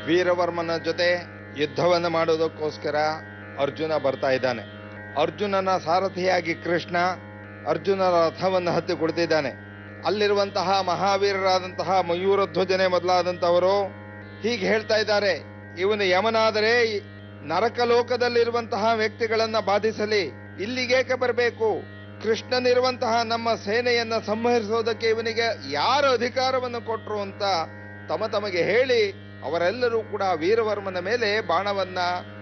ವೀರವರ್ಮನ ಜೊತೆ ಯುದ್ಧವನ್ನು ಮಾಡೋದಕ್ಕೋಸ್ಕರ ಅರ್ಜುನ ಬರ್ತಾ ಇದ್ದಾನೆ ಅರ್ಜುನನ ಸಾರಥಿಯಾಗಿ ಕೃಷ್ಣ ಅರ್ಜುನನ ರಥವನ್ನು ಹತ್ತಿ ಕುಳಿತಿದ್ದಾನೆ ಅಲ್ಲಿರುವಂತಹ ಮಹಾವೀರರಾದಂತಹ ಮಯೂರಧ್ವಜನೆ ಮೊದಲಾದಂತವರು ಹೀಗೆ ಹೇಳ್ತಾ ಇದ್ದಾರೆ ಇವನು ಯಮನಾದರೆ ನರಕಲೋಕದಲ್ಲಿರುವಂತಹ ವ್ಯಕ್ತಿಗಳನ್ನ ಬಾಧಿಸಲಿ ಇಲ್ಲಿಗೇಕೆ ಬರಬೇಕು ಕೃಷ್ಣನಿರುವಂತಹ ನಮ್ಮ ಸೇನೆಯನ್ನ ಸಂಹರಿಸೋದಕ್ಕೆ ಇವನಿಗೆ ಯಾರು ಅಧಿಕಾರವನ್ನು ಕೊಟ್ರು ಅಂತ ತಮ ತಮಗೆ ಹೇಳಿ ಅವರೆಲ್ಲರೂ ಕೂಡ ವೀರವರ್ಮನ ಮೇಲೆ ಬಾಣವನ್ನ